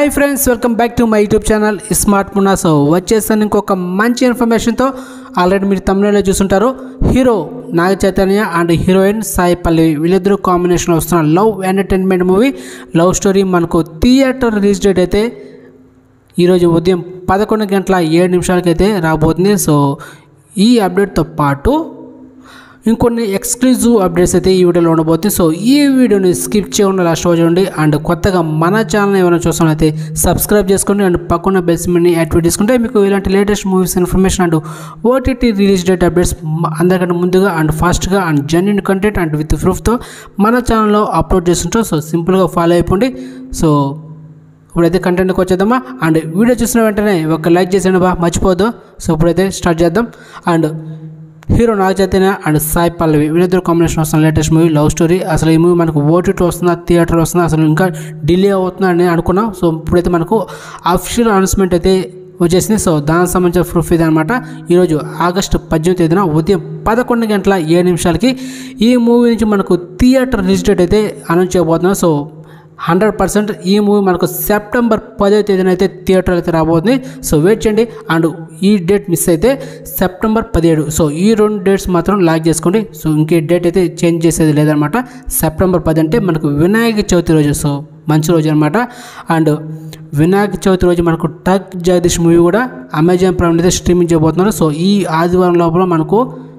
hi friends welcome back to my YouTube channel smart Munna so వచ్చేసాను ఇంకొక మంచి ఇన్ఫర్మేషన్తో ఆల్రెడీ మీరు తమిళలో చూసుంటారు hero Naga Chaitanya and heroine Sai Pallavi వీళ్ళిద్దరూ కాంబినేషన్లో వస్తున్న love entertainment movie love story మనకు థియేటర్ రిలీజ్ డేట్ అయితే ఈరోజు ఉదయం పదకొండు గంటల ఏడు నిమిషాలకైతే రాబోతుంది సో ఈ అప్డేట్తో పాటు ఇంకొన్ని ఎక్స్క్లూజివ్ అప్డేట్స్ అయితే ఈ వీడియోలో ఉండబోతుంది సో ఈ వీడియోని స్కిప్ చేయకుండా లాస్ట్ రోజు చూడండి అండ్ కొత్తగా మన ఛానల్ ఏమైనా చూస్తానైతే సబ్స్క్రైబ్ చేసుకోండి అండ్ పక్కన బెల్స్ మిని యాక్టివేట్ చేసుకుంటే మీకు ఇలాంటి latest movies information and OTT release date updates అందరికంటే ముందుగా అండ్ ఫాస్ట్గా and genuine content and with ప్రూఫ్తో మన ఛానల్లో అప్లోడ్ చేస్తుంటాం సో సింపుల్గా ఫాలో అయిపోండి సో ఇప్పుడైతే కంటెంట్కి వచ్చేద్దామా అండ్ వీడియో చూసిన వెంటనే ఒక లైక్ చేసేయండి బా మర్చిపోద్దు సో ఇప్పుడైతే స్టార్ట్ చేద్దాం and hero Naga Chaitanya and Sai Pallavi వీళ్ళిద్దరు కాంబినేషన్ వస్తున్న లేటెస్ట్ మూవీ లవ్ స్టోరీ అసలు ఈ మూవీ మనకు ఓటీటీ వస్తుందా థియేటర్ వస్తుందా అసలు ఇంకా డిలే అవుతుందా అని అనుకున్నాం సో ఇప్పుడైతే మనకు అఫిషియల్ అనౌన్స్మెంట్ అయితే వచ్చేసింది సో దానికి సంబంధించిన ప్రూఫ్ ఇది అనమాట ఈరోజు ఆగస్టు పద్దెనిమిది తేదీన ఉదయం పదకొండు గంటల ఏడు నిమిషాలకి ఈ మూవీ నుంచి మనకు థియేటర్ రిలీజ్ డేట్ అయితే అనౌన్స్ చేయబోతున్నాం సో హండ్రెడ్ పర్సెంట్ ఈ మూవీ మనకు సెప్టెంబర్ పదో తేదీన అయితే థియేటర్ అయితే రాబోతుంది సో వెయిట్ చేయండి అండ్ ఈ డేట్ మిస్ అయితే సెప్టెంబర్ పదిహేడు సో ఈ రెండు డేట్స్ మాత్రం లాక్ చేసుకోండి సో ఇంకే డేట్ అయితే చేంజ్ చేసేది లేదనమాట సెప్టెంబర్ పది అంటే మనకు వినాయక చవితి రోజు సో మంచి రోజు అనమాట అండ్ వినాయక చవితి రోజు మనకు టక్ జగదీష్ మూవీ కూడా అమెజాన్ ప్రైమ్ అయితే స్ట్రీమింగ్ చేయబోతున్నారు సో ఈ ఆదివారం లోపల మనకు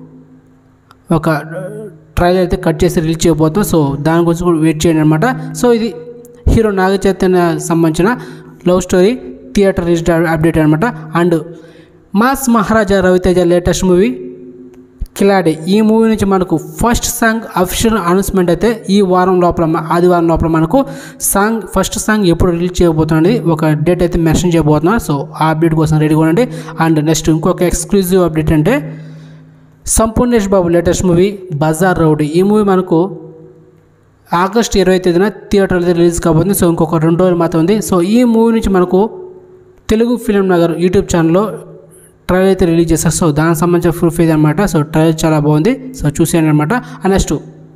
ఒక ట్రైలర్ అయితే కట్ చేసి రిలీజ్ చేయబోతున్నాం సో దాని గురించి కూడా వెయిట్ చేయండి అనమాట సో ఇది హీరో నాగ చైతన్య సంబంధించిన love story theatre release update అనమాట and mass Maharaja Ravi Teja latest movie Khiladi ఈ మూవీ నుంచి మనకు ఫస్ట్ సాంగ్ అఫిషియల్ అనౌన్స్మెంట్ అయితే ఈ వారం లోపల మ- ఆదివారం లోపల మనకు సాంగ్ ఫస్ట్ సాంగ్ ఎప్పుడు రిలీజ్ చేయబోతుంది ఒక డేట్ అయితే మెన్షన్ చేయబోతున్నా సో ఆ అప్డేట్ కోసం రెడీగా ఉండండి అండ్ నెక్స్ట్ ఇంకొక ఎక్స్క్లూజివ్ అప్డేట్ అంటే Sampoornesh Babu latest movie Bazaar Rowdy ఈ మూవీ మనకు ఆగస్ట్ ఇరవై తేదీన థియేటర్లో రిలీజ్ కాబోతుంది సో ఇంకొక రెండు రోజులు మాత్రం ఉంది సో ఈ మూవీ నుంచి మనకు తెలుగు ఫిలిం నగర్ యూట్యూబ్ ఛానల్లో ట్రైలర్ అయితే రిలీజ్ చేస్తారు సో దానికి సంబంధించిన ప్రూఫ్ ఇది అనమాట సో ట్రైలర్ చాలా బాగుంది సో చూసేయండి అనమాట next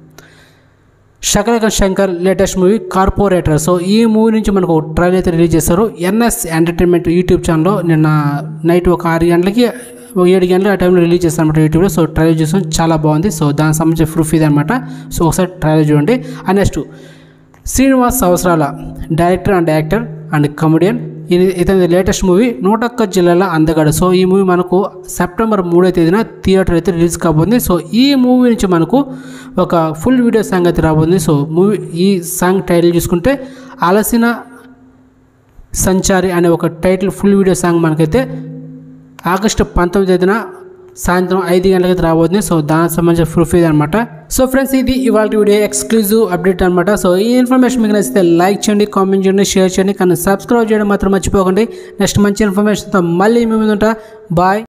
Shakalaka Shankar latest movie corporator so ఈ మూవీ నుంచి మనకు ట్రైలర్ అయితే రిలీజ్ చేస్తారు ఎన్ఎస్ ఎంటర్టైన్మెంట్ యూట్యూబ్ ఛానల్లో నిన్న నైట్ ఒక ఆరు గంటలకి ఒక ఏడు గంటల ఆ టైంలో రిలీజ్ చేస్తాను అనమాట యూట్యూబ్లో సో ట్రైలర్ చూసాం చాలా బాగుంది సో దానికి సంబంధించిన ప్రూఫ్ ఇది అనమాట సో ఒకసారి ట్రైలర్ చూడండి and next Srinivas Avasarala director and actor and comedian ఇది ఇతని లేటెస్ట్ మూవీ నూట ఒక్క జిల్లాల అందగాడు సో ఈ మూవీ మనకు సెప్టెంబర్ మూడో తేదీన థియేటర్ అయితే రిలీజ్ కాబోతుంది సో ఈ మూవీ నుంచి మనకు ఒక ఫుల్ వీడియో సాంగ్ అయితే రాబోతుంది సో మూవీ ఈ సాంగ్ టైటిల్ చూసుకుంటే అలసిన సంచారి అనే ఒక టైటిల్ ఫుల్ వీడియో సాంగ్ మనకైతే ఆగస్టు పంతొమ్మిది తేదీన సాయంత్రం ఐదు గంటలకి రాబోతుంది సో దానికి సంబంధించిన ప్రూఫ్ ఇది అనమాట సో ఫ్రెండ్స్ ఇది ఇవాళ వీడియో ఎక్స్క్లూజివ్ అప్డేట్ అనమాట సో ఈ ఇన్ఫర్మేషన్ మీకు నచ్చితే లైక్ చేయండి కామెంట్ చేయండి షేర్ చేయండి కానీ సబ్స్క్రైబ్ చేయడం మాత్రం మర్చిపోకండి నెక్స్ట్ మంచి ఇన్ఫర్మేషన్తో మళ్ళీ మీ ముందు ఉంటా బాయ్